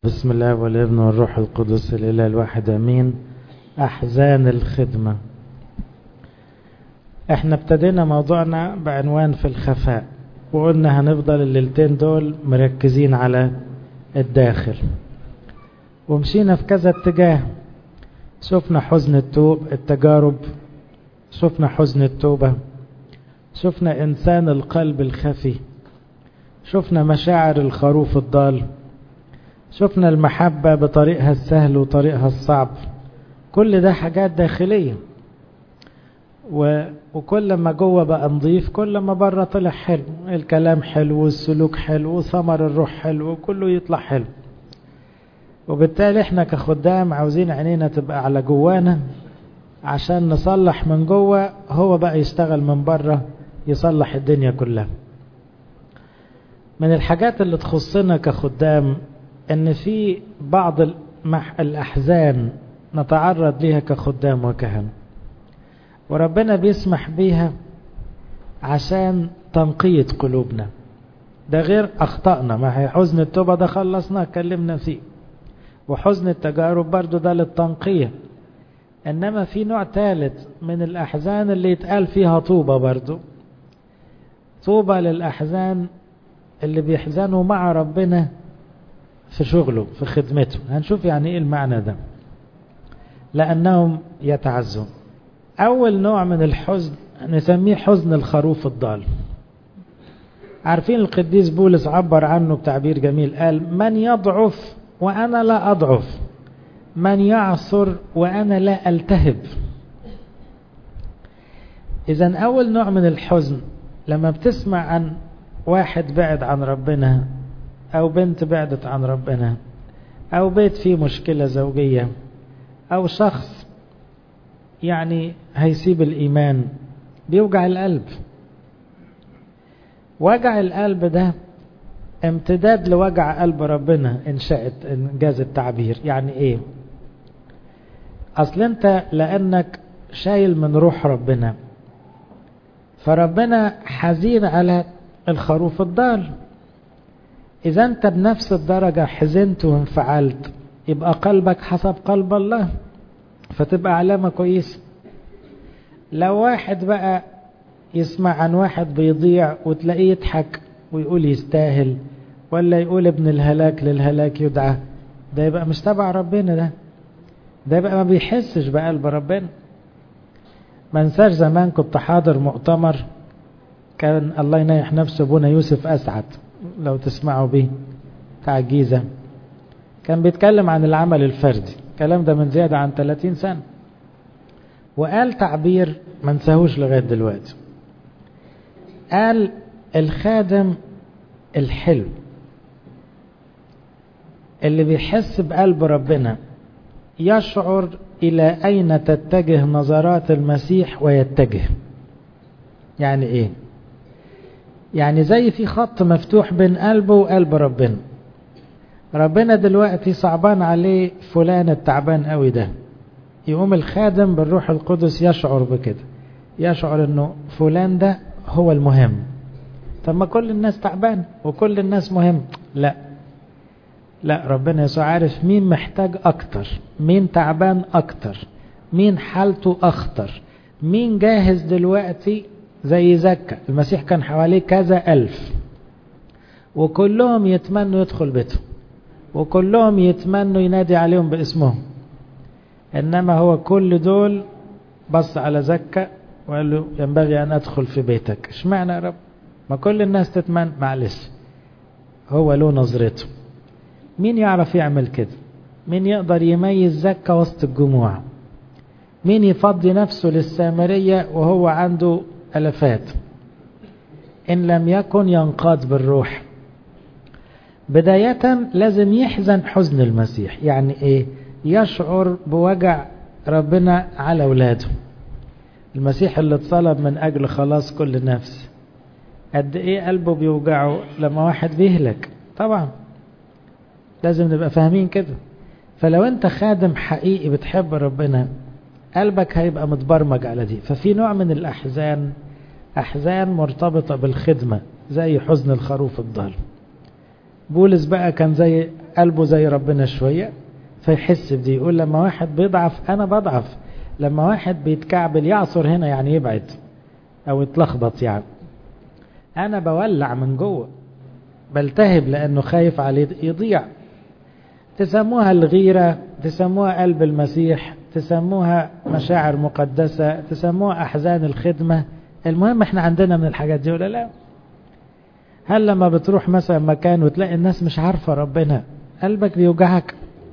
بسم الله والابن والروح القدس الإله الواحد أمين أحزان الخدمة احنا ابتدينا موضوعنا بعنوان في الخفاء وقلنا هنفضل الليلتين دول مركزين على الداخل ومشينا في كذا اتجاه شفنا حزن التوب التجارب شفنا حزن التوبة شفنا إنسان القلب الخفي شفنا مشاعر الخروف الضال شفنا المحبة بطريقها السهل وطريقها الصعب كل ده حاجات داخلية و... وكل ما جوه بقى نضيف كل ما بره طلع حلو الكلام حلو والسلوك حلو وثمر الروح حلو وكله يطلع حلو وبالتالي احنا كخدام عاوزين عينينا تبقى على جوانا عشان نصلح من جوه هو بقى يشتغل من بره يصلح الدنيا كلها من الحاجات اللي تخصنا كخدام ان في بعض الاحزان نتعرض ليها كخدام وكهنه وربنا بيسمح بيها عشان تنقية قلوبنا ده غير أخطأنا ما هي حزن التوبة ده خلصنا اتكلمنا فيه وحزن التجارب برضو ده للتنقية إنما في نوع ثالث من الأحزان اللي يتقال فيها طوبة برضو طوبة للأحزان اللي بيحزنوا مع ربنا في شغله في خدمته هنشوف يعني ايه المعنى ده لأنهم يتعزون أول نوع من الحزن نسميه حزن الخروف الضال عارفين القديس بولس عبر عنه بتعبير جميل قال من يضعف وأنا لا أضعف من يعثر وأنا لا ألتهب إذا أول نوع من الحزن لما بتسمع عن واحد بعد عن ربنا أو بنت بعدت عن ربنا أو بيت فيه مشكلة زوجية أو شخص يعني هيسيب الإيمان بيوجع القلب وجع القلب ده امتداد لوجع قلب ربنا إن شاءت إن جاز التعبير يعني إيه أصل أنت لأنك شايل من روح ربنا فربنا حزين على الخروف الضال إذا أنت بنفس الدرجة حزنت وانفعلت يبقى قلبك حسب قلب الله فتبقى علامة كويسة لو واحد بقى يسمع عن واحد بيضيع وتلاقيه يضحك ويقول يستاهل ولا يقول ابن الهلاك للهلاك يدعى ده يبقى مش تبع ربنا ده ده يبقى ما بيحسش بقلب ربنا ما انساش زمان كنت حاضر مؤتمر كان الله ينيح نفسه ابونا يوسف اسعد لو تسمعوا به بتاع الجيزه كان بيتكلم عن العمل الفردي الكلام ده من زيادة عن 30 سنة وقال تعبير ما نساهوش لغاية دلوقتي قال الخادم الحلو اللي بيحس بقلب ربنا يشعر إلى أين تتجه نظرات المسيح ويتجه يعني إيه يعني زي في خط مفتوح بين قلبه وقلب ربنا ربنا دلوقتي صعبان عليه فلان التعبان قوي ده يقوم الخادم بالروح القدس يشعر بكده يشعر انه فلان ده هو المهم طب ما كل الناس تعبان وكل الناس مهم لا لا ربنا يسوع عارف مين محتاج اكتر مين تعبان اكتر مين حالته اخطر مين جاهز دلوقتي زي زكا المسيح كان حواليه كذا الف وكلهم يتمنوا يدخل بيتهم وكلهم يتمنوا ينادي عليهم باسمهم انما هو كل دول بص على زكا وقال له ينبغي ان ادخل في بيتك اشمعنى يا رب ما كل الناس تتمنى معلش هو له نظرته مين يعرف يعمل كده مين يقدر يميز زكا وسط الجموع مين يفضي نفسه للسامرية وهو عنده ألفات إن لم يكن ينقاد بالروح بداية لازم يحزن حزن المسيح يعني ايه يشعر بوجع ربنا على اولاده المسيح اللي اتصلب من اجل خلاص كل نفس قد ايه قلبه بيوجعه لما واحد بيهلك طبعا لازم نبقى فاهمين كده فلو انت خادم حقيقي بتحب ربنا قلبك هيبقى متبرمج على دي ففي نوع من الاحزان احزان مرتبطة بالخدمة زي حزن الخروف الضال بولس بقى كان زي قلبه زي ربنا شوية فيحس بدي يقول لما واحد بيضعف أنا بضعف لما واحد بيتكعبل يعصر هنا يعني يبعد أو يتلخبط يعني أنا بولع من جوه بلتهب لأنه خايف عليه يضيع تسموها الغيرة تسموها قلب المسيح تسموها مشاعر مقدسة تسموها أحزان الخدمة المهم احنا عندنا من الحاجات دي ولا لا هل لما بتروح مثلا مكان وتلاقي الناس مش عارفة ربنا قلبك بيوجعك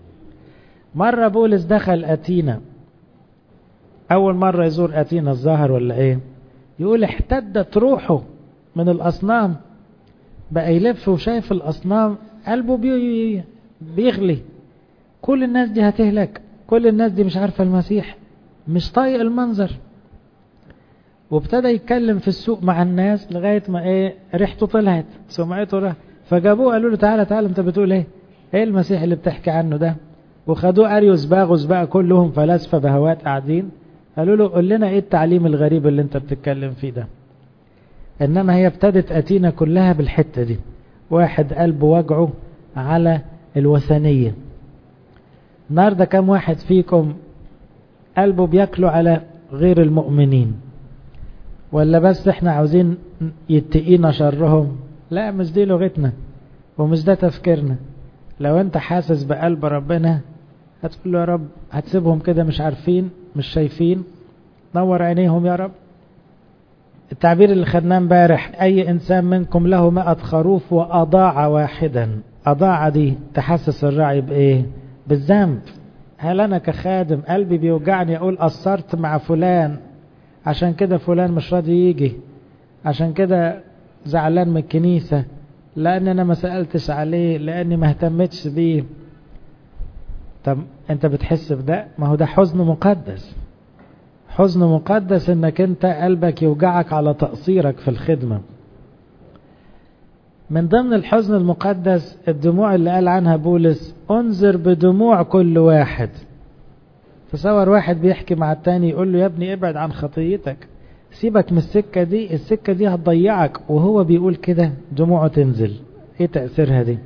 مرة بولس دخل أتينا أول مرة يزور أتينا الظاهر ولا إيه يقول احتدت روحه من الأصنام بقى يلف وشايف الأصنام قلبه بي بيغلي كل الناس دي هتهلك كل الناس دي مش عارفة المسيح مش طايق المنظر وابتدى يتكلم في السوق مع الناس لغاية ما ايه ريحته طلعت سمعته راح فجابوه قالوا له تعالى تعالى انت بتقول ايه ايه المسيح اللي بتحكي عنه ده وخدوه اريوس باغوس بقى كلهم فلاسفة بهوات قاعدين قالوا له قول لنا ايه التعليم الغريب اللي انت بتتكلم فيه ده انما هي ابتدت اتينا كلها بالحتة دي واحد قلبه وجعه على الوثنية النهاردة كم واحد فيكم قلبه بياكله على غير المؤمنين ولا بس احنا عاوزين يتقينا شرهم لا مش دي لغتنا ومش ده تفكيرنا لو انت حاسس بقلب ربنا هتقول له يا رب هتسيبهم كده مش عارفين مش شايفين نور عينيهم يا رب التعبير اللي خدناه امبارح اي انسان منكم له مئة خروف واضاع واحدا اضاع دي تحسس الراعي بايه بالذنب هل انا كخادم قلبي بيوجعني اقول قصرت مع فلان عشان كده فلان مش راضي يجي عشان كده زعلان من الكنيسة لان انا ما سألتش عليه لاني ما اهتمتش بيه طب انت بتحس بده ما هو ده حزن مقدس حزن مقدس انك انت قلبك يوجعك على تقصيرك في الخدمة من ضمن الحزن المقدس الدموع اللي قال عنها بولس انذر بدموع كل واحد تصور واحد بيحكي مع التاني يقول له يا ابني ابعد عن خطيتك سيبك من السكة دي السكة دي هتضيعك وهو بيقول كده دموعه تنزل ايه تأثيرها دي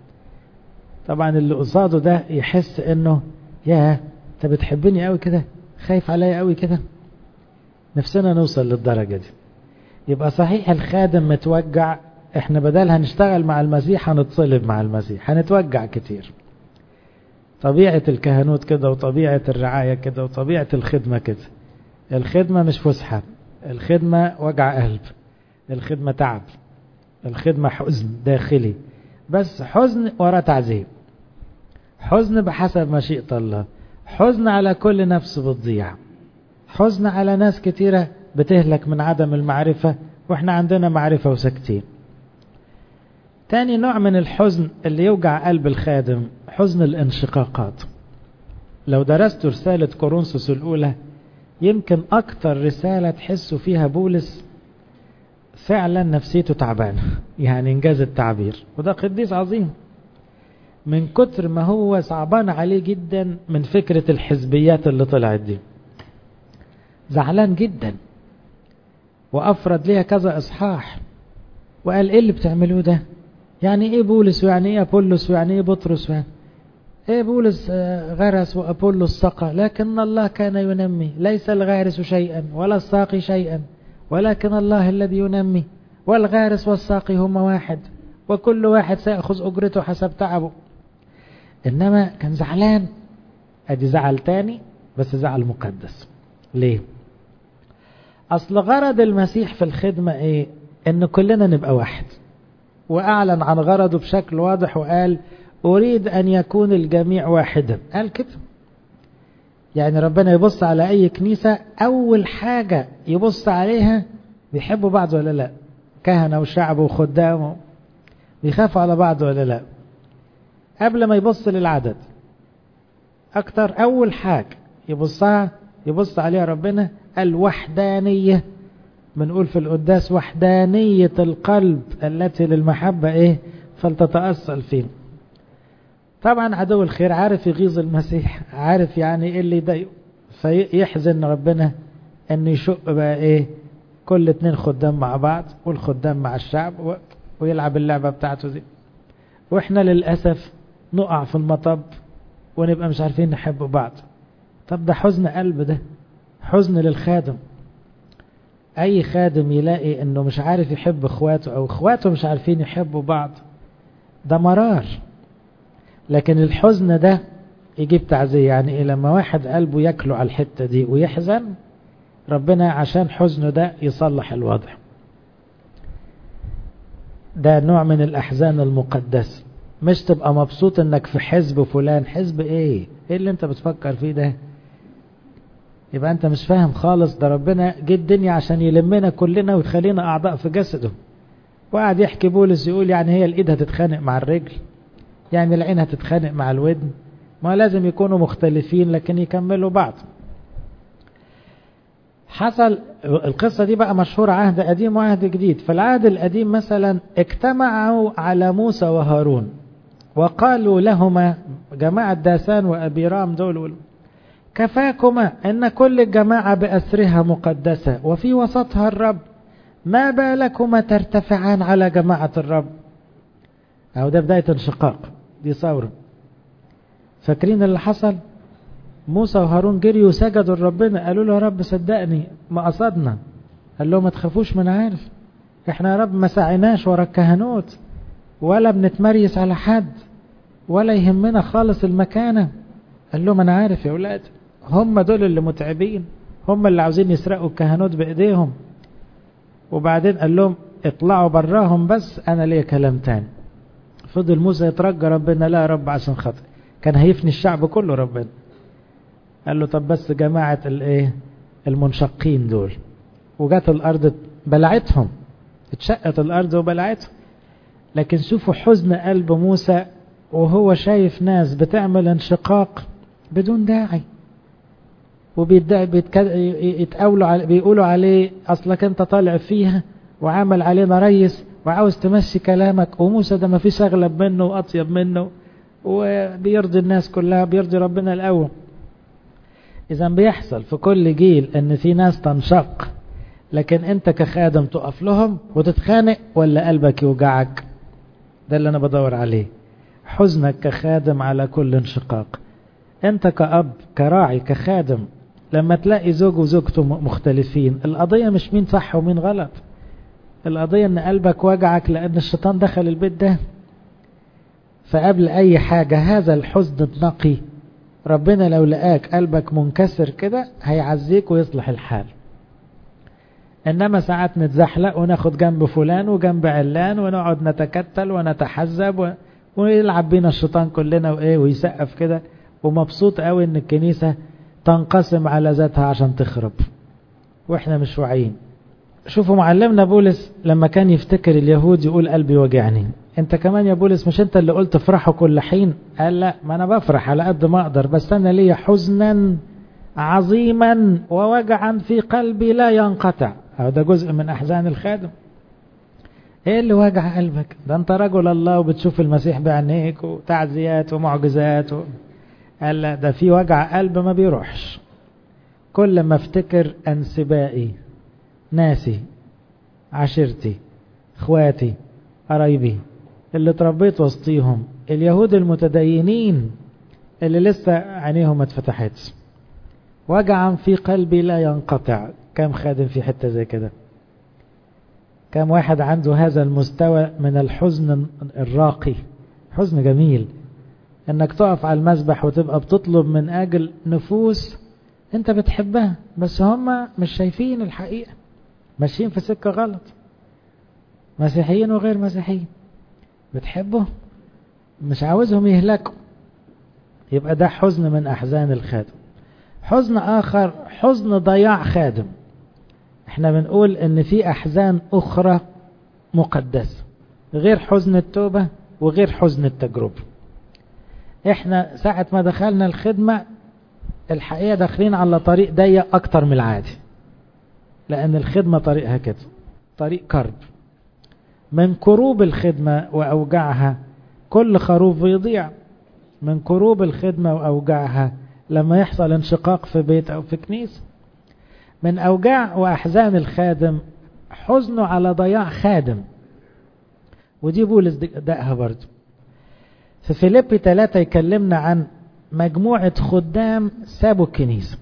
طبعا اللي قصاده ده يحس انه يا انت بتحبني قوي كده خايف عليا قوي كده نفسنا نوصل للدرجة دي يبقى صحيح الخادم متوجع احنا بدل هنشتغل مع المسيح هنتصلب مع المسيح هنتوجع كتير طبيعة الكهنوت كده وطبيعة الرعاية كده وطبيعة الخدمة كده الخدمة مش فسحة الخدمة وجع قلب الخدمة تعب الخدمة حزن داخلي بس حزن ورا تعذيب حزن بحسب مشيئة الله حزن على كل نفس بتضيع حزن على ناس كتيرة بتهلك من عدم المعرفة واحنا عندنا معرفة وساكتين تاني نوع من الحزن اللي يوجع قلب الخادم حزن الانشقاقات لو درست رسالة كورنثوس الأولى يمكن أكتر رسالة تحسوا فيها بولس فعلا نفسيته تعبانة يعني إنجاز التعبير وده قديس عظيم من كتر ما هو صعبان عليه جدا من فكرة الحزبيات اللي طلعت دي زعلان جدا وأفرد ليها كذا إصحاح وقال إيه اللي بتعملوه ده يعني إيه بولس ويعني إيه أبولس ويعني إيه بطرس ويعني إيه بولس غرس وأبولس سقى لكن الله كان ينمي ليس الغارس شيئا ولا الساقي شيئا ولكن الله الذي ينمي والغارس والساقي هما واحد وكل واحد سيأخذ أجرته حسب تعبه إنما كان زعلان أدي زعل تاني بس زعل مقدس ليه أصل غرض المسيح في الخدمة إيه إن كلنا نبقى واحد وأعلن عن غرضه بشكل واضح وقال أريد أن يكون الجميع واحدا قال كده يعني ربنا يبص على أي كنيسة أول حاجة يبص عليها بيحبوا بعض ولا لا كهنة وشعب وخدام بيخافوا على بعض ولا لا قبل ما يبص للعدد أكتر أول حاجة يبصها يبص عليها ربنا الوحدانية بنقول في القداس وحدانية القلب التي للمحبة إيه فلتتأصل فيه طبعا عدو الخير عارف يغيظ المسيح عارف يعني ايه اللي يضايقه فيحزن ربنا ان يشق بقى ايه كل اتنين خدام مع بعض والخدام مع الشعب ويلعب اللعبة بتاعته دي واحنا للأسف نقع في المطب ونبقى مش عارفين نحب بعض طب ده حزن قلب ده حزن للخادم اي خادم يلاقي انه مش عارف يحب اخواته او اخواته مش عارفين يحبوا بعض ده مرار لكن الحزن ده يجيب تعزية يعني إيه لما واحد قلبه يكله على الحتة دي ويحزن ربنا عشان حزنه ده يصلح الوضع ده نوع من الأحزان المقدسة مش تبقى مبسوط انك في حزب فلان حزب ايه ايه اللي انت بتفكر فيه ده يبقى انت مش فاهم خالص ده ربنا جه الدنيا عشان يلمنا كلنا ويخلينا اعضاء في جسده وقعد يحكي بولس يقول يعني هي الايد هتتخانق مع الرجل يعني العين هتتخانق مع الودن ما لازم يكونوا مختلفين لكن يكملوا بعض حصل القصة دي بقى مشهورة عهد قديم وعهد جديد في العهد القديم مثلا اجتمعوا على موسى وهارون وقالوا لهما جماعة داسان وأبيرام دول كفاكما أن كل الجماعة بأسرها مقدسة وفي وسطها الرب ما بالكما ترتفعان على جماعة الرب أو ده بداية انشقاق دي ثورة فاكرين اللي حصل موسى وهارون جريوا سجدوا لربنا قالوا له يا رب صدقني ما قصدنا قال لهم ما تخافوش من عارف احنا يا رب ما سعيناش ورا الكهنوت ولا بنتمريس على حد ولا يهمنا خالص المكانة قال لهم انا عارف يا اولاد هم دول اللي متعبين هم اللي عاوزين يسرقوا الكهنوت بايديهم وبعدين قال لهم اطلعوا براهم بس انا ليا كلام تاني فضل موسى يترجى ربنا لا يا رب عشان خاطر كان هيفني الشعب كله ربنا قال له طب بس جماعة الايه المنشقين دول وجات الارض بلعتهم اتشقت الارض وبلعتهم لكن شوفوا حزن قلب موسى وهو شايف ناس بتعمل انشقاق بدون داعي وبيتقولوا على بيقولوا عليه اصلك انت طالع فيها وعمل علينا ريس وعاوز تمشي كلامك وموسى ده ما فيش اغلب منه واطيب منه وبيرضي الناس كلها بيرضي ربنا الاول اذا بيحصل في كل جيل ان في ناس تنشق لكن انت كخادم تقف لهم وتتخانق ولا قلبك يوجعك ده اللي انا بدور عليه حزنك كخادم على كل انشقاق انت كأب كراعي كخادم لما تلاقي زوج وزوجته مختلفين القضية مش مين صح ومين غلط القضية ان قلبك وجعك لان الشيطان دخل البيت ده فقبل اي حاجة هذا الحزن النقي ربنا لو لقاك قلبك منكسر كده هيعزيك ويصلح الحال انما ساعات نتزحلق وناخد جنب فلان وجنب علان ونقعد نتكتل ونتحزب و... ويلعب بينا الشيطان كلنا وايه ويسقف كده ومبسوط قوي ان الكنيسة تنقسم على ذاتها عشان تخرب واحنا مش واعيين شوفوا معلمنا بولس لما كان يفتكر اليهود يقول قلبي وجعني انت كمان يا بولس مش انت اللي قلت افرحوا كل حين قال لا ما انا بفرح على قد ما اقدر بس انا ليا حزنا عظيما ووجعا في قلبي لا ينقطع ده جزء من احزان الخادم ايه اللي وجع قلبك ده انت رجل الله وبتشوف المسيح بعينيك وتعزيات ومعجزات و... قال لا ده في وجع قلب ما بيروحش كل ما افتكر انسبائي ناسي عشيرتي اخواتي قرايبي اللي اتربيت وسطيهم اليهود المتدينين اللي لسه عينيهم ما اتفتحتش وجعا في قلبي لا ينقطع كم خادم في حتة زي كده كم واحد عنده هذا المستوى من الحزن الراقي حزن جميل انك تقف على المسبح وتبقى بتطلب من اجل نفوس انت بتحبها بس هم مش شايفين الحقيقة ماشيين في سكة غلط مسيحيين وغير مسيحيين بتحبه مش عاوزهم يهلكوا يبقى ده حزن من أحزان الخادم حزن آخر حزن ضياع خادم احنا بنقول ان في أحزان أخرى مقدسة غير حزن التوبة وغير حزن التجربة احنا ساعة ما دخلنا الخدمة الحقيقة داخلين على طريق ضيق أكتر من العادي لأن الخدمة طريقها كده طريق كرب من كروب الخدمة وأوجاعها كل خروف بيضيع من كروب الخدمة وأوجاعها لما يحصل انشقاق في بيت أو في كنيسة من أوجاع وأحزان الخادم حزنه على ضياع خادم ودي بولس دقها برضه في فيليبي 3 يكلمنا عن مجموعة خدام سابوا الكنيسة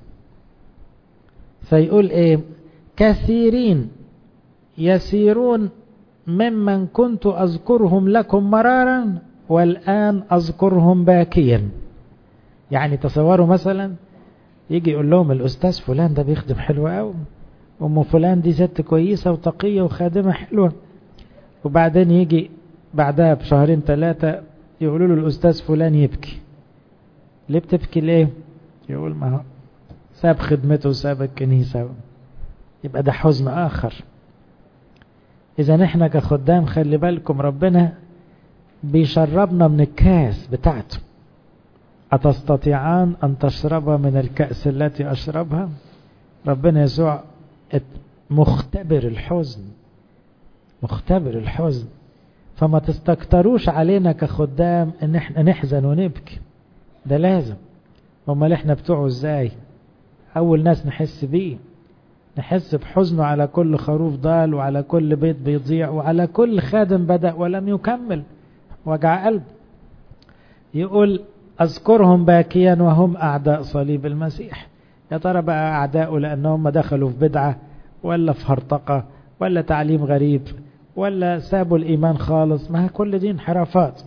فيقول ايه كثيرين يسيرون ممن كنت أذكرهم لكم مرارا والآن أذكرهم باكيا يعني تصوروا مثلا يجي يقول لهم الأستاذ فلان ده بيخدم حلو قوي أم فلان دي ست كويسة وتقية وخادمة حلوة وبعدين يجي بعدها بشهرين ثلاثة يقولوا له الأستاذ فلان يبكي ليه بتبكي ليه يقول ما هو ساب خدمته وساب الكنيسة يبقى ده حزن آخر إذا نحن كخدام خلي بالكم ربنا بيشربنا من الكاس بتاعته أتستطيعان أن تشرب من الكأس التي أشربها ربنا يسوع مختبر الحزن مختبر الحزن فما تستكتروش علينا كخدام ان احنا نحزن ونبكي ده لازم امال احنا بتوعه ازاي اول ناس نحس بيه نحس بحزنه على كل خروف ضال وعلى كل بيت بيضيع وعلى كل خادم بدأ ولم يكمل وجع قلب يقول أذكرهم باكيا وهم أعداء صليب المسيح يا ترى بقى أعداؤه لأنهم دخلوا في بدعة ولا في هرطقة ولا تعليم غريب ولا سابوا الإيمان خالص ما كل دي انحرافات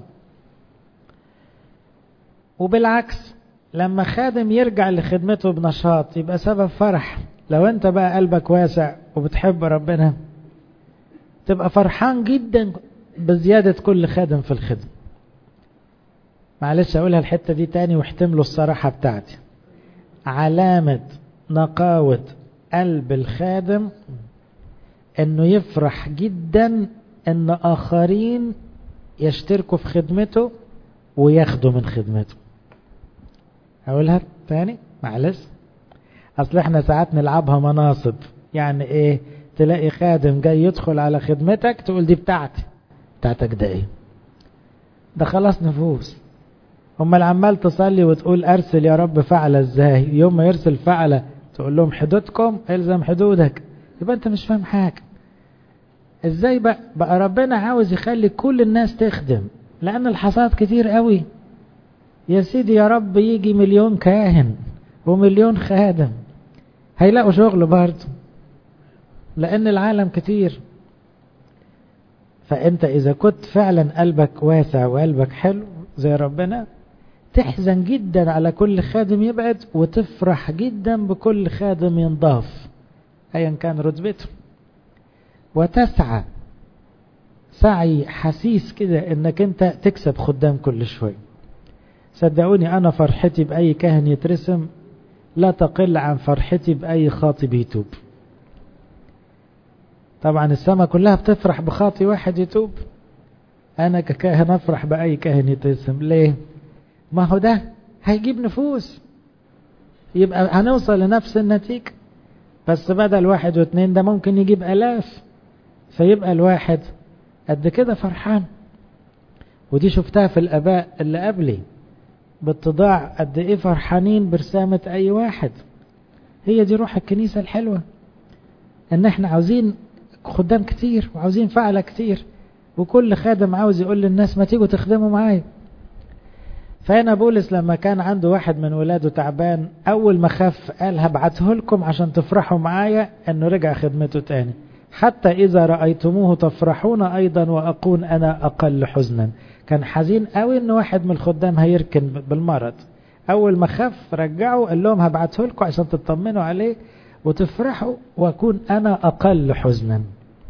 وبالعكس لما خادم يرجع لخدمته بنشاط يبقى سبب فرح لو انت بقى قلبك واسع وبتحب ربنا تبقى فرحان جدا بزيادة كل خادم في الخدمة معلش اقولها الحتة دي تاني واحتملوا الصراحة بتاعتي علامة نقاوة قلب الخادم انه يفرح جدا ان اخرين يشتركوا في خدمته وياخدوا من خدمته اقولها تاني معلش اصل احنا ساعات نلعبها مناصب يعني ايه تلاقي خادم جاي يدخل على خدمتك تقول دي بتاعتي بتاعتك ده ايه ده خلاص نفوس امال عمال تصلي وتقول ارسل يا رب فعلة ازاي يوم ما يرسل فعلة تقول لهم حدودكم الزم حدودك يبقى انت مش فاهم حاجة ازاي بقى, بقى ربنا عاوز يخلي كل الناس تخدم لان الحصاد كتير قوي يا سيدي يا رب يجي مليون كاهن ومليون خادم هيلاقوا شغل برضه لان العالم كتير فانت اذا كنت فعلا قلبك واسع وقلبك حلو زي ربنا تحزن جدا على كل خادم يبعد وتفرح جدا بكل خادم ينضاف ايا كان رتبته وتسعى سعي حسيس كده انك انت تكسب خدام كل شوي صدقوني انا فرحتي باي كاهن يترسم لا تقل عن فرحتي باي خاطب يتوب طبعا السماء كلها بتفرح بخاطي واحد يتوب انا ككاهن افرح باي كاهن يترسم ليه ما هو ده هيجيب نفوس يبقى هنوصل لنفس النتيجة بس بدل واحد واثنين ده ممكن يجيب الاف فيبقى الواحد قد كده فرحان ودي شفتها في الاباء اللي قبلي باتضاع قد ايه فرحانين برسامة اي واحد هي دي روح الكنيسة الحلوة ان احنا عاوزين خدام كتير وعاوزين فعلة كتير وكل خادم عاوز يقول للناس ما تيجوا تخدموا معايا فهنا بولس لما كان عنده واحد من ولاده تعبان اول ما خف قال هبعته لكم عشان تفرحوا معايا انه رجع خدمته تاني حتى اذا رأيتموه تفرحون ايضا واكون انا اقل حزنا كان حزين قوي ان واحد من الخدام هيركن بالمرض اول ما خف رجعوا قال لهم هبعته لكم عشان تطمنوا عليه وتفرحوا واكون انا اقل حزنا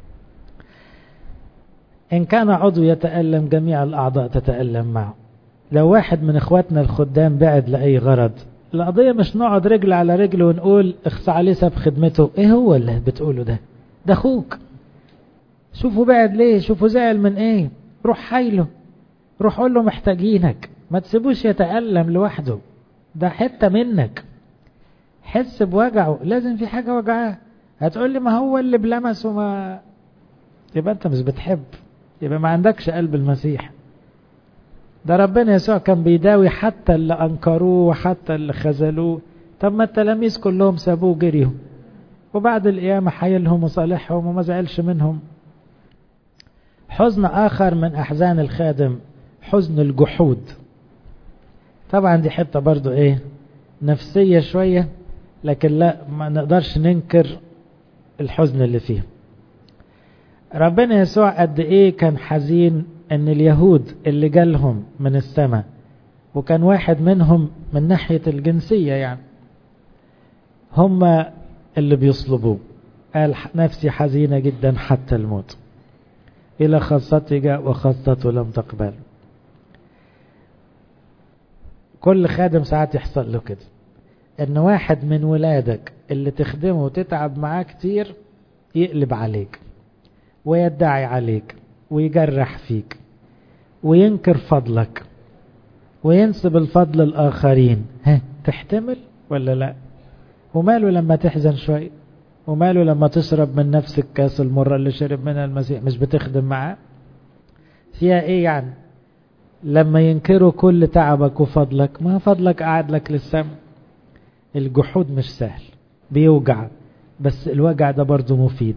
ان كان عضو يتألم جميع الاعضاء تتألم معه لو واحد من اخواتنا الخدام بعد لأي غرض القضية مش نقعد رجل على رجل ونقول اخص عليه ساب خدمته ايه هو اللي بتقوله ده ده اخوك شوفوا بعد ليه شوفوا زعل من ايه روح حايله روح قول له محتاجينك ما تسيبوش يتألم لوحده ده حتة منك حس بوجعه لازم في حاجة وجعاه هتقول لي ما هو اللي بلمس وما يبقى انت مش بتحب يبقى ما عندكش قلب المسيح ده ربنا يسوع كان بيداوي حتى اللي أنكروه وحتى اللي خذلوه طب ما التلاميذ كلهم سابوه جريهم وبعد القيامة حيلهم وصالحهم وما زعلش منهم حزن آخر من أحزان الخادم حزن الجحود طبعا دي حتة برضو ايه نفسية شوية لكن لا ما نقدرش ننكر الحزن اللي فيه ربنا يسوع قد ايه كان حزين ان اليهود اللي جالهم من السماء وكان واحد منهم من ناحية الجنسية يعني هم اللي بيصلبوه قال نفسي حزينة جدا حتى الموت إلى خاصتي جاء وخاصته لم تقبل كل خادم ساعات يحصل له كده ان واحد من ولادك اللي تخدمه وتتعب معاه كتير يقلب عليك ويدعي عليك ويجرح فيك وينكر فضلك وينسب الفضل الآخرين ها تحتمل ولا لا وماله لما تحزن شوي وماله لما تشرب من نفس الكاس المرة اللي شرب منها المسيح مش بتخدم معاه فيها ايه يعني لما ينكروا كل تعبك وفضلك ما فضلك قاعد لك للسم الجحود مش سهل بيوجع بس الوجع ده برضه مفيد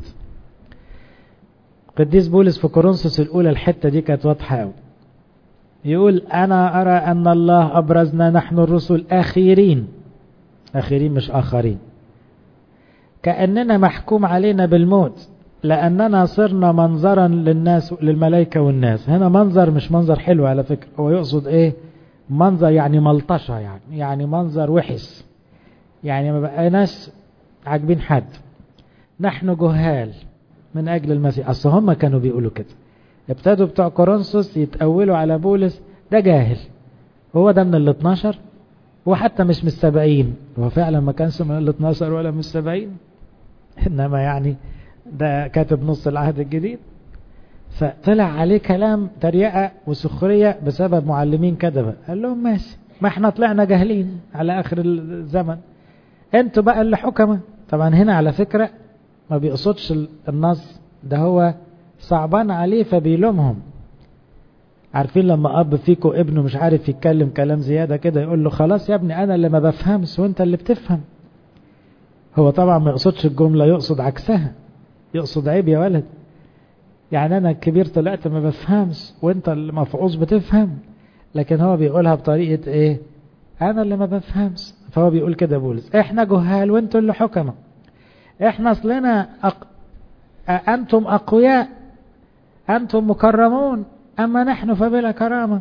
قديس بولس في كورنثوس الأولى الحتة دي كانت واضحة قوي يقول أنا أرى أن الله أبرزنا نحن الرسل آخرين آخرين مش آخرين كأننا محكوم علينا بالموت لأننا صرنا منظرا للناس للملائكة والناس هنا منظر مش منظر حلو على فكرة هو يقصد إيه منظر يعني ملطشة يعني يعني منظر وحش يعني ما بقيناش عاجبين حد نحن جهال من أجل المسيح أصل هم كانوا بيقولوا كده ابتدوا بتوع كورنثوس يتأولوا على بولس ده جاهل هو ده من ال 12 وحتى مش من السبعين هو فعلا ما كانش من ال 12 ولا من السبعين إنما يعني ده كاتب نص العهد الجديد فطلع عليه كلام تريقة وسخرية بسبب معلمين كذبة قال لهم ماشي ما احنا طلعنا جاهلين على آخر الزمن انتوا بقى اللي حكمة طبعا هنا على فكرة ما بيقصدش النص ده هو صعبان عليه فبيلومهم عارفين لما اب فيكم ابنه مش عارف يتكلم كلام زيادة كده يقول له خلاص يا ابني انا اللي ما بفهمش وانت اللي بتفهم هو طبعا ما يقصدش الجملة يقصد عكسها يقصد عيب يا ولد يعني انا الكبير طلعت ما بفهمش وانت اللي مفعوص بتفهم لكن هو بيقولها بطريقة ايه انا اللي ما بفهمش فهو بيقول كده بولس احنا جهال وانتوا اللي حكمة احنا اصلنا أق... انتم اقوياء انتم مكرمون اما نحن فبلا كرامة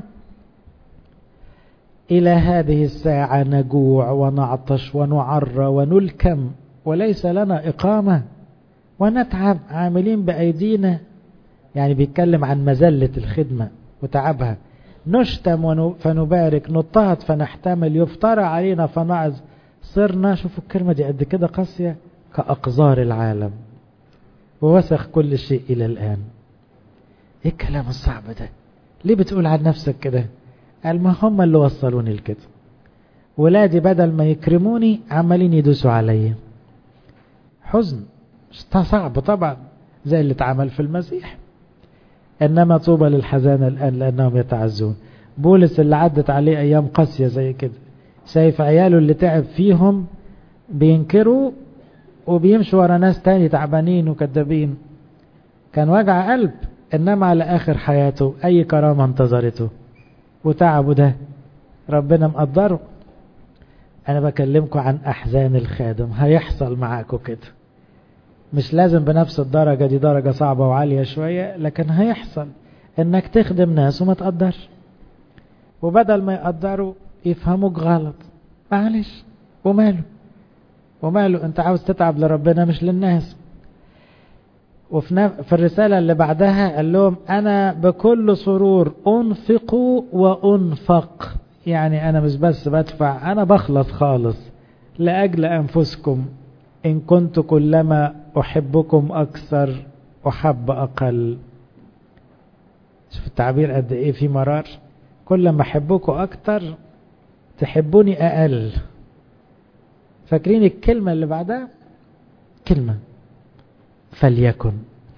الى هذه الساعة نجوع ونعطش ونعرى ونلكم وليس لنا اقامة ونتعب عاملين بايدينا يعني بيتكلم عن مزلة الخدمة وتعبها نشتم فنبارك نضطهد فنحتمل يفترى علينا فنعظ صرنا شوفوا الكلمة دي قد كده قاسية كأقذار العالم ووسخ كل شيء إلى الآن ايه الكلام الصعب ده ليه بتقول عن نفسك كده قال ما هم اللي وصلوني لكده ولادي بدل ما يكرموني عمالين يدوسوا عليا حزن صعب طبعا زي اللي اتعمل في المسيح انما طوبى للحزانة الان لانهم يتعزون بولس اللي عدت عليه ايام قاسية زي كده شايف عياله اللي تعب فيهم بينكروا وبيمشوا ورا ناس تاني تعبانين وكذابين كان وجع قلب انما على اخر حياته اي كرامة انتظرته وتعبه ده ربنا مقدره انا بكلمكم عن احزان الخادم هيحصل معاكم كده مش لازم بنفس الدرجة دي درجة صعبة وعالية شوية لكن هيحصل انك تخدم ناس وما تقدرش وبدل ما يقدروا يفهموك غلط معلش وماله وماله انت عاوز تتعب لربنا مش للناس وفي في الرسالة اللي بعدها قال لهم أنا بكل سرور أنفق وأنفق يعني أنا مش بس بدفع أنا بخلص خالص لأجل أنفسكم إن كنت كلما أحبكم أكثر أحب أقل شوف التعبير قد إيه في مرار كل ما أحبكم أكثر تحبوني أقل فاكرين الكلمة اللي بعدها كلمة فليكن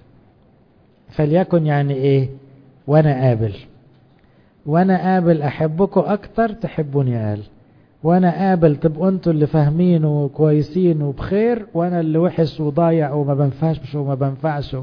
فليكن يعني ايه وانا قابل وانا قابل احبكم اكتر تحبوني اقل وانا قابل تبقوا انتوا اللي فاهمين وكويسين وبخير وانا اللي وحش وضايع وما بنفعش وما بنفعش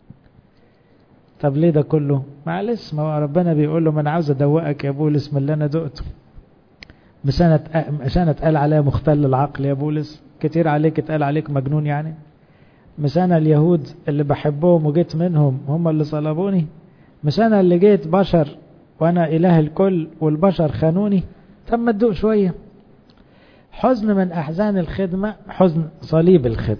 طب ليه ده كله معلش ما هو ربنا بيقول له ما انا عاوز ادوقك يا بولس من اللي انا دقته مش انا مش انا اتقال عليا مختل العقل يا بولس كتير عليك اتقال عليك مجنون يعني مش انا اليهود اللي بحبهم وجيت منهم هم اللي صلبوني مش انا اللي جيت بشر وانا اله الكل والبشر خانوني طب ما تدوق شويه حزن من احزان الخدمه حزن صليب الخدمه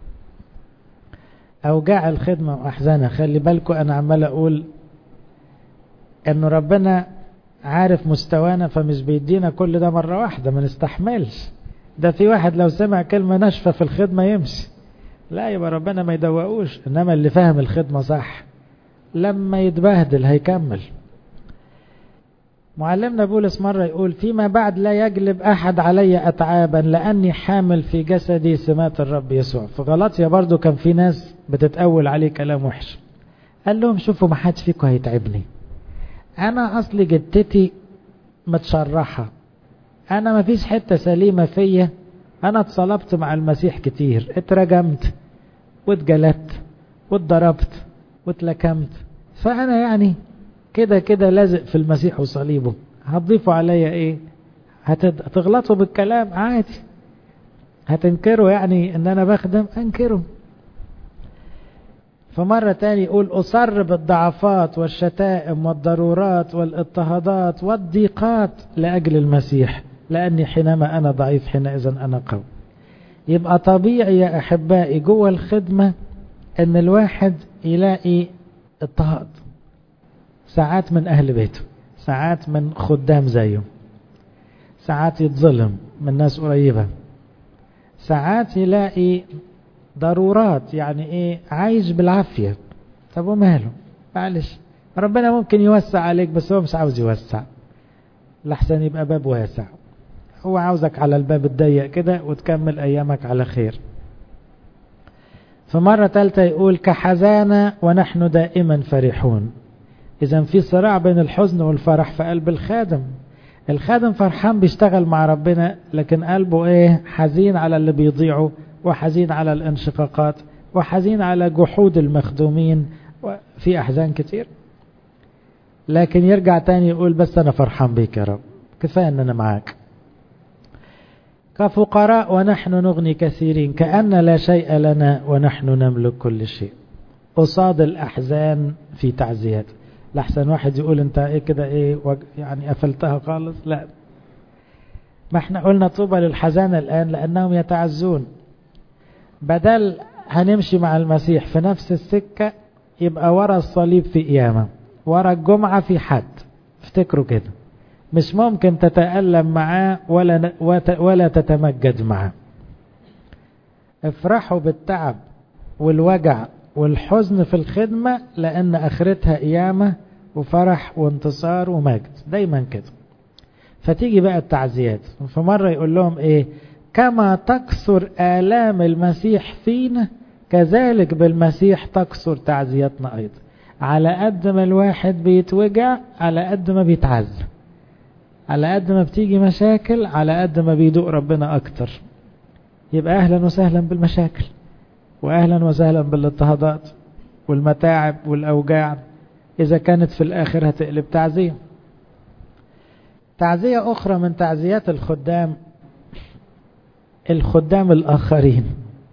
اوجاع الخدمه واحزانها خلي بالكم انا عمال اقول انه ربنا عارف مستوانا فمش بيدينا كل ده مرة واحدة ما نستحملش ده في واحد لو سمع كلمة ناشفة في الخدمة يمشي لا يبقى ربنا ما يدوقوش انما اللي فاهم الخدمة صح لما يتبهدل هيكمل معلمنا بولس مرة يقول فيما بعد لا يجلب أحد علي أتعابا لأني حامل في جسدي سمات الرب يسوع في غلطيا برضو كان في ناس بتتأول عليه كلام وحش قال لهم شوفوا ما حدش فيكم هيتعبني انا اصل جدتي متشرحة انا ما فيش حتة سليمة فيا انا اتصلبت مع المسيح كتير اترجمت واتجلدت واتضربت واتلكمت فانا يعني كده كده لازق في المسيح وصليبه هتضيفوا عليا ايه هتغلطوا بالكلام عادي هتنكروا يعني ان انا بخدم انكروا فمرة تاني يقول أصر بالضعفات والشتائم والضرورات والاضطهادات والضيقات لأجل المسيح لأني حينما أنا ضعيف حينئذ أنا قوي يبقى طبيعي يا أحبائي جوه الخدمة أن الواحد يلاقي اضطهاد ساعات من أهل بيته ساعات من خدام زيه ساعات يتظلم من ناس قريبة ساعات يلاقي ضرورات يعني ايه عايش بالعافية طب وماله معلش ربنا ممكن يوسع عليك بس هو مش عاوز يوسع لحسن يبقى باب واسع هو عاوزك على الباب الضيق كده وتكمل ايامك على خير فمرة ثالثة يقول كحزانة ونحن دائما فرحون اذا في صراع بين الحزن والفرح في قلب الخادم الخادم فرحان بيشتغل مع ربنا لكن قلبه ايه حزين على اللي بيضيعه وحزين على الانشقاقات وحزين على جحود المخدومين في أحزان كتير لكن يرجع تاني يقول بس أنا فرحان بيك يا رب كفاية أن أنا معاك كفقراء ونحن نغني كثيرين كأن لا شيء لنا ونحن نملك كل شيء قصاد الأحزان في تعزيات لحسن واحد يقول انت ايه كده ايه يعني قفلتها خالص لا ما احنا قلنا طوبى للحزانة الآن لأنهم يتعزون بدل هنمشي مع المسيح في نفس السكة يبقى ورا الصليب في قيامة ورا الجمعة في حد افتكروا كده مش ممكن تتألم معاه ولا ولا تتمجد معاه افرحوا بالتعب والوجع والحزن في الخدمة لأن آخرتها قيامة وفرح وانتصار ومجد دايما كده فتيجي بقى التعزيات فمرة يقول لهم ايه كما تكثر آلام المسيح فينا كذلك بالمسيح تكثر تعزيتنا أيضا على قد ما الواحد بيتوجع على قد ما بيتعزى على قد ما بتيجي مشاكل على قد ما بيدوق ربنا أكتر يبقى أهلا وسهلا بالمشاكل وأهلا وسهلا بالاضطهادات والمتاعب والأوجاع إذا كانت في الآخر هتقلب تعزية تعزية أخرى من تعزيات الخدام الخدام الآخرين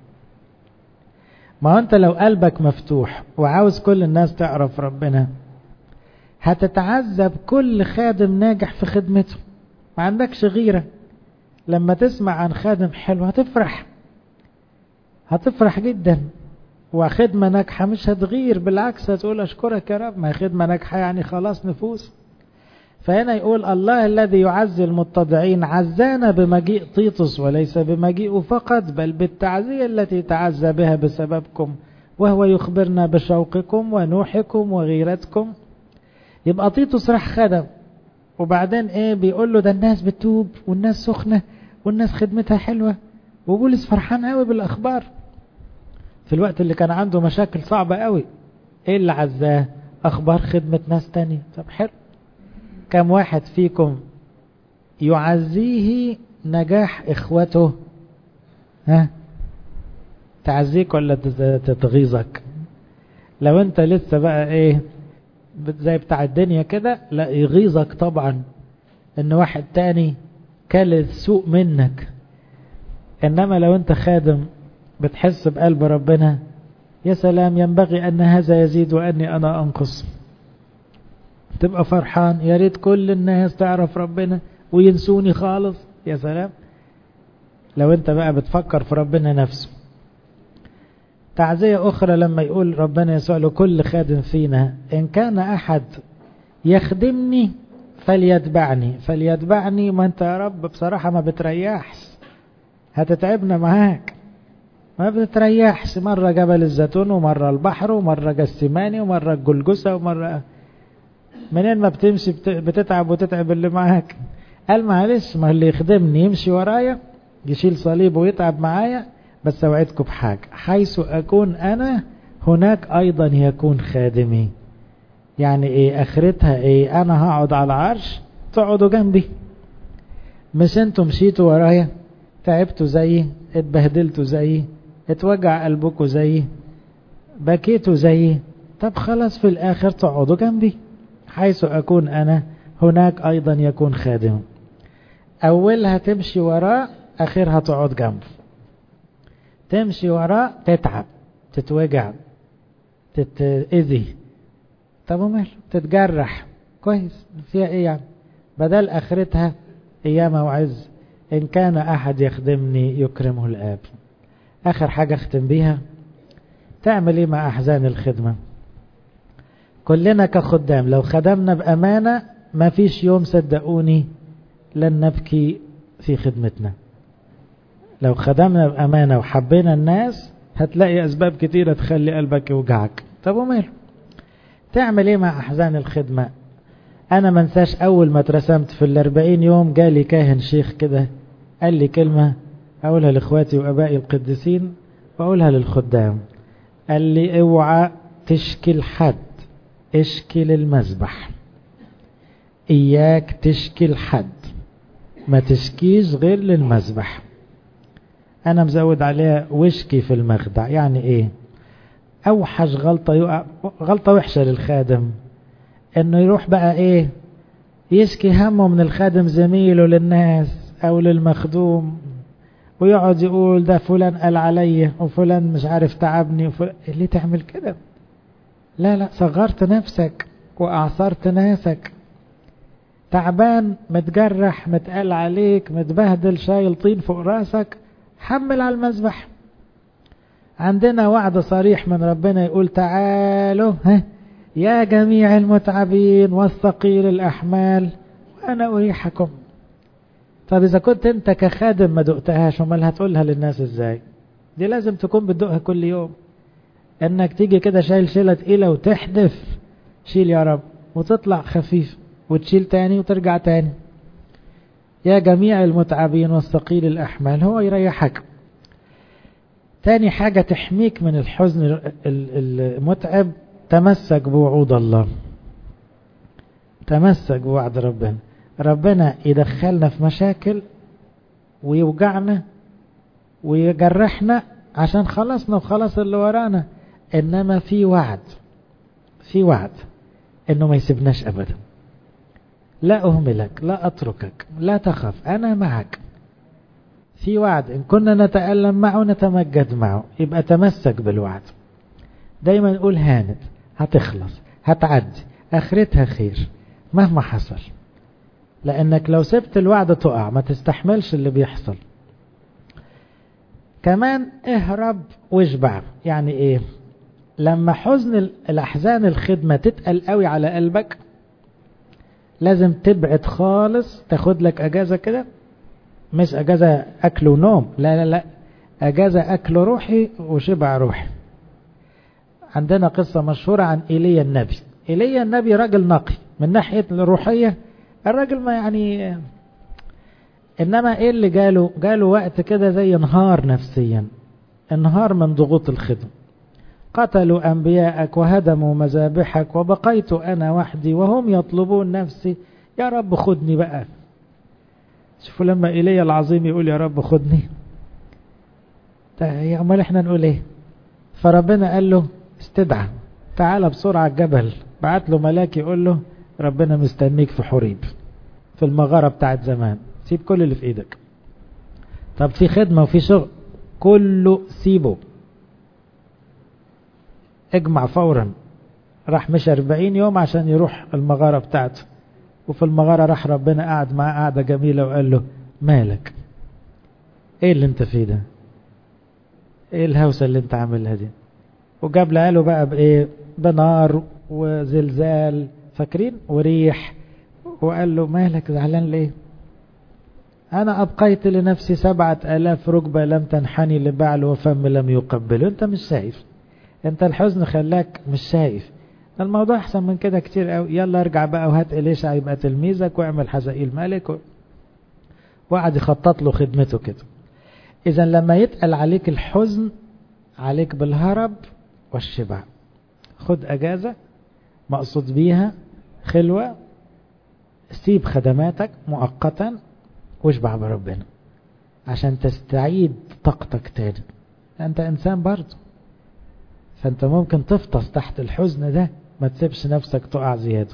ما أنت لو قلبك مفتوح وعاوز كل الناس تعرف ربنا هتتعذب كل خادم ناجح في خدمته ما عندكش غيرة لما تسمع عن خادم حلو هتفرح هتفرح جدا وخدمة ناجحة مش هتغير بالعكس هتقول أشكرك يا رب ما خدمة ناجحة يعني خلاص نفوس فهنا يقول الله الذي يعزي المتضعين عزانا بمجيء طيطس وليس بمجيئه فقط بل بالتعزية التي تعزى بها بسببكم وهو يخبرنا بشوقكم ونوحكم وغيرتكم يبقى طيطس راح خدم وبعدين ايه بيقول له ده الناس بتوب والناس سخنة والناس خدمتها حلوة وبولس فرحان قوي بالاخبار في الوقت اللي كان عنده مشاكل صعبة قوي ايه اللي عزاه اخبار خدمة ناس تانية طب حلو كم واحد فيكم يعزيه نجاح اخوته ها تعزيك ولا تتغيظك لو انت لسه بقى ايه زي بتاع الدنيا كده لا يغيظك طبعا ان واحد تاني كل السوء منك إنما لو أنت خادم بتحس بقلب ربنا يا سلام ينبغي أن هذا يزيد وأني أنا أنقص تبقى فرحان يا ريت كل الناس تعرف ربنا وينسوني خالص يا سلام لو انت بقى بتفكر في ربنا نفسه تعزية أخرى لما يقول ربنا يسوع لكل خادم فينا إن كان أحد يخدمني فليتبعني فليتبعني ما أنت يا رب بصراحة ما بتريحش هتتعبنا معاك ما بتريحش مرة جبل الزيتون ومرة البحر ومرة جسماني ومرة الجلجسة ومرة منين ما بتمشي بتتعب وتتعب اللي معاك قال معلش ما اللي يخدمني يمشي ورايا يشيل صليبه ويتعب معايا بس اوعدكم بحاجة حيث اكون انا هناك ايضا يكون خادمي يعني ايه اخرتها ايه انا هقعد على العرش تقعدوا جنبي مش انتوا مشيتوا ورايا تعبتوا زيي اتبهدلتوا زيي اتوجع قلبكوا زيي بكيتوا زيي طب خلاص في الاخر تقعدوا جنبي حيث اكون انا هناك ايضا يكون خادم اولها تمشي وراه اخرها تقعد جنبه تمشي وراه تتعب تتوجع تتأذي طب ومال تتجرح كويس فيها ايه يعني بدل اخرتها قيامة وعز ان كان احد يخدمني يكرمه الاب اخر حاجة اختم بيها تعمل ايه مع احزان الخدمة كلنا كخدام لو خدمنا بامانة ما فيش يوم صدقوني لن نبكي في خدمتنا لو خدمنا بأمانة وحبينا الناس هتلاقي أسباب كتيرة تخلي قلبك يوجعك طب وماله تعمل ايه مع أحزان الخدمة أنا منساش أول ما اترسمت في الأربعين يوم جالي كاهن شيخ كده قال لي كلمة أقولها لإخواتي وأبائي القديسين وأقولها للخدام قال لي اوعى تشكي لحد اشكي للمذبح إياك تشكي لحد ما تشكيش غير للمذبح انا مزود عليها وشكي في المخدع يعني ايه اوحش غلطة يقع غلطة وحشة للخادم انه يروح بقى ايه يشكي همه من الخادم زميله للناس او للمخدوم ويقعد يقول ده فلان قال عليا وفلان مش عارف تعبني وفلان ليه تعمل كده لا لا صغرت نفسك واعصرت ناسك تعبان متجرح متقال عليك متبهدل شايل طين فوق راسك حمل على المذبح عندنا وعد صريح من ربنا يقول تعالوا ها يا جميع المتعبين والثقيل الأحمال وأنا أريحكم طب إذا كنت أنت كخادم ما دقتهاش امال هتقولها للناس إزاي دي لازم تكون بتدوقها كل يوم إنك تيجي كده شايل شيلة تقيلة وتحدف شيل يا رب وتطلع خفيف وتشيل تاني وترجع تاني يا جميع المتعبين والثقيل الأحمال هو يريحك تاني حاجة تحميك من الحزن المتعب تمسك بوعود الله تمسك بوعد ربنا ربنا يدخلنا في مشاكل ويوجعنا ويجرحنا عشان خلصنا وخلص اللي ورانا انما في وعد في وعد انه ما يسيبناش ابدا لا أهملك لا أتركك لا تخف أنا معك في وعد إن كنا نتألم معه نتمجد معه يبقى تمسك بالوعد دايما نقول هانت هتخلص هتعدي آخرتها خير مهما حصل لأنك لو سبت الوعد تقع ما تستحملش اللي بيحصل كمان اهرب واشبع يعني ايه لما حزن الأحزان الخدمة تتقل قوي على قلبك لازم تبعد خالص تاخد لك اجازه كده مش اجازه اكل ونوم لا لا لا اجازه اكل روحي وشبع روحي عندنا قصه مشهوره عن ايليا النبي ايليا النبي راجل نقي من ناحيه الروحيه الراجل ما يعني انما ايه اللي جاله جاله وقت كده زي انهار نفسيا انهار من ضغوط الخدمه قتلوا أنبياءك وهدموا مذابحك وبقيت أنا وحدي وهم يطلبون نفسي يا رب خدني بقى شوفوا لما إيليا العظيم يقول يا رب خدني يا أمال احنا نقول ايه فربنا قال له استدعى تعال بسرعة الجبل بعت له ملاك يقول له ربنا مستنيك في حريب في المغارة بتاعت زمان سيب كل اللي في ايدك طب في خدمة وفي شغل كله سيبه اجمع فورا راح مش 40 يوم عشان يروح المغارة بتاعته وفي المغارة راح ربنا قعد معاه قعدة جميلة وقال له مالك ايه اللي انت فيه ده ايه الهوسة اللي انت عاملها دي وجاب له بقى بايه بنار وزلزال فاكرين وريح وقال له مالك زعلان ليه انا ابقيت لنفسي سبعة الاف ركبة لم تنحني لبعل وفم لم يقبل انت مش شايف انت الحزن خلاك مش شايف الموضوع احسن من كده كتير قوي يلا ارجع بقى وهات اليشع يبقى تلميذك واعمل حزائيل ملك و... وقعد يخطط له خدمته كده اذا لما يتقل عليك الحزن عليك بالهرب والشبع خد اجازة مقصود بيها خلوة سيب خدماتك مؤقتا واشبع بربنا عشان تستعيد طاقتك تاني انت انسان برضه فانت ممكن تفطس تحت الحزن ده ما تسيبش نفسك تقع زيادة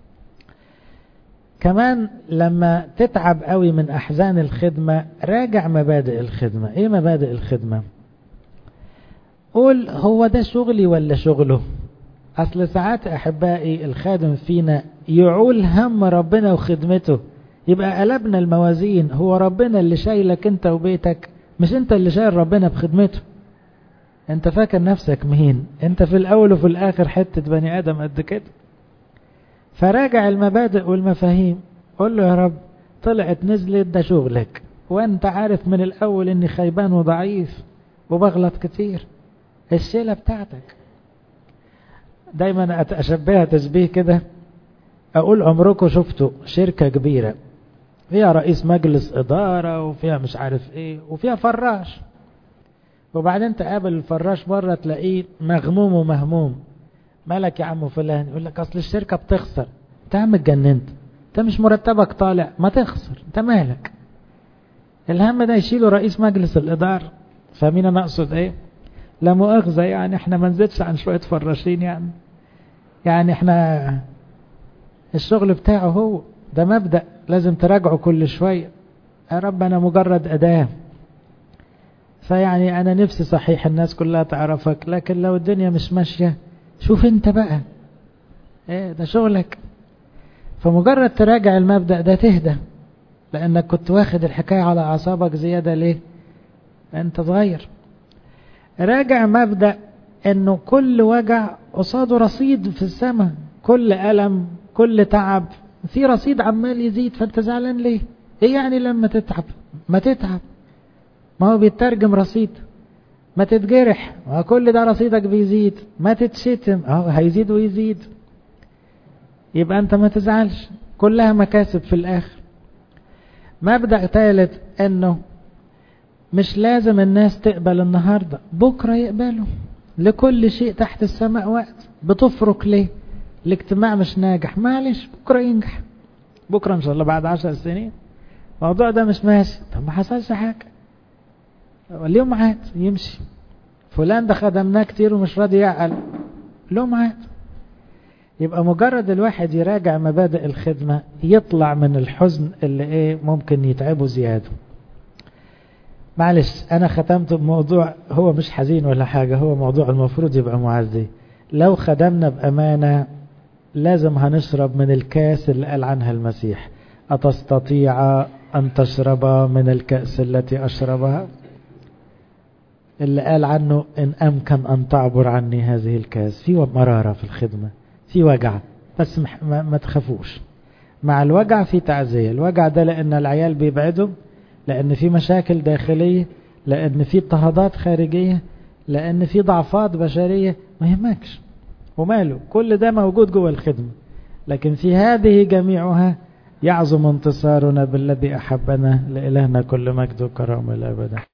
كمان لما تتعب قوي من احزان الخدمة راجع مبادئ الخدمة ايه مبادئ الخدمة قول هو ده شغلي ولا شغله اصل ساعات احبائي الخادم فينا يعول هم ربنا وخدمته يبقى قلبنا الموازين هو ربنا اللي شايلك انت وبيتك مش انت اللي شايل ربنا بخدمته انت فاكر نفسك مين انت في الاول وفي الاخر حتة بني ادم قد كده فراجع المبادئ والمفاهيم قول له يا رب طلعت نزلت ده شغلك وانت عارف من الاول اني خيبان وضعيف وبغلط كتير الشيلة بتاعتك دايما اشبهها تشبيه كده اقول عمركم شفتوا شركة كبيرة فيها رئيس مجلس ادارة وفيها مش عارف ايه وفيها فراش وبعدين تقابل الفراش بره تلاقيه مغموم ومهموم مالك يا عم فلان يقول لك اصل الشركة بتخسر انت عم اتجننت انت مش مرتبك طالع ما تخسر انت مالك الهم ده يشيله رئيس مجلس الادارة فاهمين انا اقصد ايه لا مؤاخذة يعني احنا ما نزيدش عن شوية فراشين يعني يعني احنا الشغل بتاعه هو ده مبدأ لازم تراجعه كل شوية يا رب انا مجرد اداه فيعني انا نفسي صحيح الناس كلها تعرفك لكن لو الدنيا مش ماشية شوف انت بقى ايه ده شغلك فمجرد تراجع المبدأ ده تهدى لانك كنت واخد الحكاية على اعصابك زيادة ليه انت صغير راجع مبدأ انه كل وجع قصاده رصيد في السماء كل ألم كل تعب في رصيد عمال يزيد فانت زعلان ليه ايه يعني لما تتعب ما تتعب ما هو بيترجم رصيد ما تتجرح ما كل ده رصيدك بيزيد ما تتشتم اهو هيزيد ويزيد يبقى انت ما تزعلش كلها مكاسب في الاخر مبدأ ثالث انه مش لازم الناس تقبل النهاردة بكرة يقبلوا لكل شيء تحت السماء وقت بتفرق ليه الاجتماع مش ناجح معلش بكرة ينجح بكرة ان شاء الله بعد عشر سنين الموضوع ده مش ماشي طب ما حصلش حاجة اليوم عاد يمشي فلان ده خدمناه كتير ومش راضي يعقل اليوم عاد يبقى مجرد الواحد يراجع مبادئ الخدمة يطلع من الحزن اللي ايه ممكن يتعبه زيادة معلش انا ختمت بموضوع هو مش حزين ولا حاجة هو موضوع المفروض يبقى معزي لو خدمنا بأمانة لازم هنشرب من الكاس اللي قال عنها المسيح أتستطيع أن تشرب من الكأس التي أشربها اللي قال عنه إن أمكن أن تعبر عني هذه الكاس في مرارة في الخدمة في وجع بس ما, ما تخافوش مع الوجع في تعزية الوجع ده لأن العيال بيبعدوا لأن في مشاكل داخلية لأن في اضطهادات خارجية لأن في ضعفات بشرية ما يهمكش وماله كل ده موجود جوه الخدمة لكن في هذه جميعها يعظم انتصارنا بالذي أحبنا لإلهنا كل مجد وكرامة الأبدا